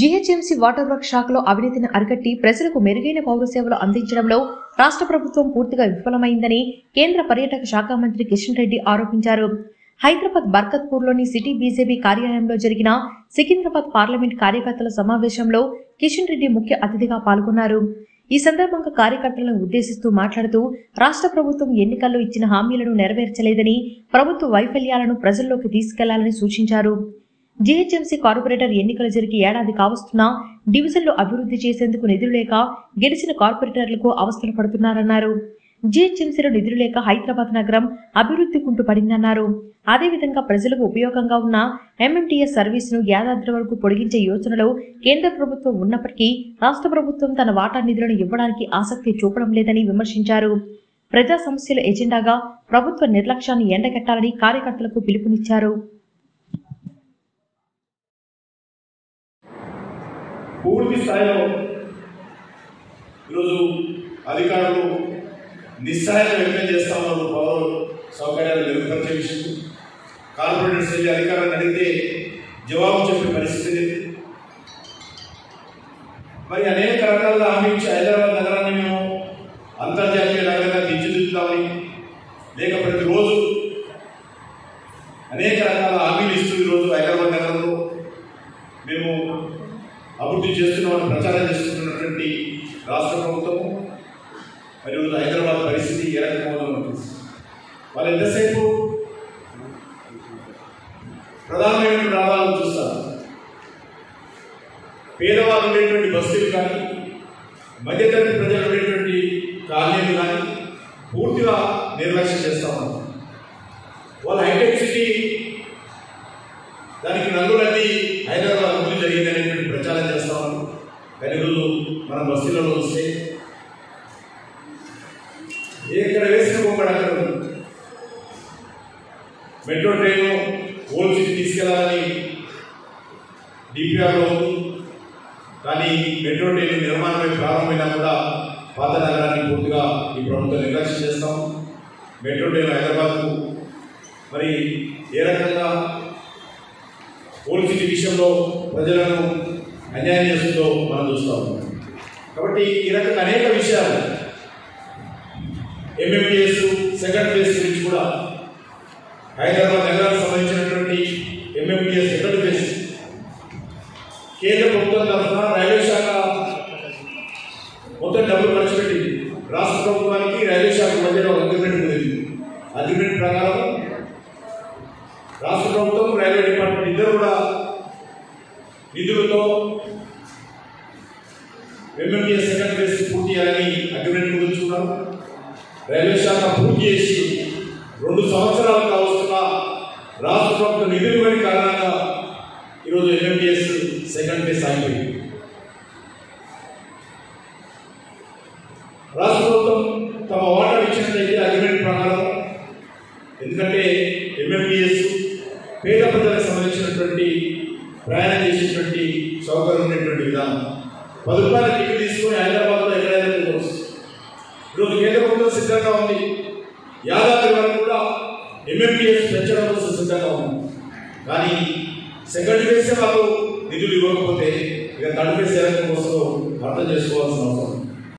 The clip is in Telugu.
జీహెచ్ఎంసీ వాటర్ వర్క్ శాఖలో అవినీతిని అరికట్టి ప్రజలకు మెరుగైన పౌర సేవలు అందించడంలో రాష్ట్ర ప్రభుత్వం పూర్తిగా విఫలమైందని కేంద్ర పర్యాటక శాఖ మంత్రి కిషన్ రెడ్డి ఆరోపించారు హైదరాబాద్ బర్కత్పూర్లోని సిటీ బీజేపీ కార్యాలయంలో జరిగిన సికింద్రాబాద్ పార్లమెంట్ కార్యకర్తల సమావేశంలో కిషన్ రెడ్డి ముఖ్య అతిథిగా పాల్గొన్నారు ఈ సందర్భంగా కార్యకర్తలను ఉద్దేశిస్తూ మాట్లాడుతూ రాష్ట్ర ప్రభుత్వం ఎన్నికల్లో ఇచ్చిన హామీలను నెరవేర్చలేదని ప్రభుత్వ వైఫల్యాలను ప్రజల్లోకి తీసుకెళ్లాలని సూచించారు జీహెచ్ఎంసీ కార్పొరేటర్ ఎన్నికలు జరిగి ఏడాది కావస్తున్నా డివిజన్లు అభివృద్ధి చేసేందుకు నిధులు లేక గెలిచిన కార్పొరేటర్లకు అవస్థలు పడుతున్నారన్నారు జీహెచ్ఎంసీలో నిధులు లేక హైదరాబాద్ నగరం అభివృద్ధి కుంటు పడిందన్నారు అదేవిధంగా ప్రజలకు ఉపయోగంగా ఉన్న ఎంఎంటీఎస్ సర్వీసును యాదాద్రి వరకు పొడిగించే యోచనలో కేంద్ర ప్రభుత్వం ఉన్నప్పటికీ రాష్ట్ర ప్రభుత్వం తన వాటా నిధులను ఇవ్వడానికి ఆసక్తి చూపడం లేదని విమర్శించారు ప్రజా సమస్యల ఎజెండాగా ప్రభుత్వ నిర్లక్ష్యాన్ని ఎండగట్టాలని కార్యకర్తలకు పిలుపునిచ్చారు పూర్తి స్థాయిలో ఈరోజు అధికారులు నిస్సహాయం వ్యక్తం చేస్తా ఉన్నారు పౌర సౌకర్యాలు మెరుగుపరిచే విషయం కార్పొరేటర్స్ వెళ్ళి అధికారాన్ని అడిగితే జవాబు చెప్పే పరిస్థితి లేదు మరి అనేక రకాలుగా హామీ ఇచ్చి హైదరాబాద్ నగరాన్ని మేము అంతర్జాతీయ నగరంగా తీర్చిదిద్దుతామని లేక ప్రతిరోజు అనేక రకాల హామీలు ఇస్తూ ఈరోజు హైదరాబాద్ నగరంలో మేము అభివృద్ధి చేస్తున్నామని ప్రచారం చేస్తున్నటువంటి రాష్ట్ర ప్రభుత్వము మరి ఈరోజు హైదరాబాద్ పరిస్థితి ఏ రకంగా ఉందో మనకు తెలుసు. వాళ్ళు ఎంతసేపు ప్రధానమైన లాభాలను చూస్తారు పేదవాళ్ళు ఉండేటువంటి బస్తీలు కానీ మధ్యతరగతి ప్రజలు ఉండేటువంటి కాలనీలు కానీ పూర్తిగా నిర్లక్ష్యం చేస్తా ఉన్నారు వాళ్ళ హైటెక్ సిటీ దానికి నలుగురన్నీ హైదరాబాద్ ముందు జరిగింది అనేటువంటి ప్రచారం చేస్తా ఉన్నారు కానీ ఈరోజు మన బస్తీలలో వస్తే ఎక్కడ వేసిన బొమ్మడు అక్కడ ఉంది. మెట్రో ట్రైన్ ఓల్డ్ సిటీ తీసుకెళ్లాలని డిపిఆర్లో ఉంది కానీ మెట్రో ట్రైన్ నిర్మాణమై ప్రారంభమైనా కూడా పాత నగరాన్ని పూర్తిగా ఈ ప్రభుత్వం నిర్లక్ష్యం చేస్తాం మెట్రో ట్రైన్ హైదరాబాద్కు మరి ఏ రకంగా ఓల్డ్ సిటీ విషయంలో ప్రజలను అన్యాయం చేస్తుందో మనం చూస్తా ఉన్నాం కాబట్టి ఈ రకంగా అనేక విషయాలు ఎంఎంటీఎస్ సెకండ్ ఫేజ్ గురించి కూడా హైదరాబాద్ నగరానికి సంబంధించినటువంటి ఎంఎంటీఎస్ సెకండ్ ఫేజ్ కేంద్ర ప్రభుత్వం తరఫున రైల్వే శాఖ మొత్తం డబ్బులు ఖర్చు పెట్టింది రాష్ట్ర ప్రభుత్వానికి రైల్వే శాఖ మధ్యలో అగ్రిమెంట్ కుదిరింది అగ్రిమెంట్ ప్రకారం రాష్ట్ర ప్రభుత్వం రైల్వే డిపార్ట్మెంట్ ఇద్దరు కూడా నిధులతో ఎంఎంటీఎస్ సెకండ్ ఫేజ్ పూర్తి చేయాలని అగ్రిమెంట్ కుదుర్చుకున్నారు రైల్వే శాఖ పూర్తి చేసి రెండు సంవత్సరాలు కావస్తున్న రాష్ట్ర ప్రభుత్వం నిధులు పని కారణంగా ఈరోజు ఎంఎంటీఎస్ సెకండ్ ఫేజ్ ఆగిపోయింది రాష్ట్ర ప్రభుత్వం తమ వాటా ఇచ్చినట్లయితే అగ్రిమెంట్ ప్రకారం ఎందుకంటే ఎంఎంటీఎస్ పేద ప్రజలకు సంబంధించినటువంటి ప్రయాణం చేసేటువంటి సౌకర్యం ఉన్నటువంటి విధానం పది రూపాయల టికెట్ తీసుకొని హైదరాబాద్లో ఎక్కడైనా తిరగవచ్చు ఈరోజు కేంద్ర ప్రభుత్వం సిద్ధంగా ఉంది యాదాద్రి వరకు కూడా ఎంఎంటీఎస్ పెంచడం కోసం సిద్ధంగా ఉంది కానీ సెకండ్ ఫేజ్ వాళ్ళు నిధులు ఇవ్వకపోతే ఇక థర్డ్ ఫేజ్ ఏ రకంగా వస్తుందో అర్థం చేసుకోవాల్సిన అవసరం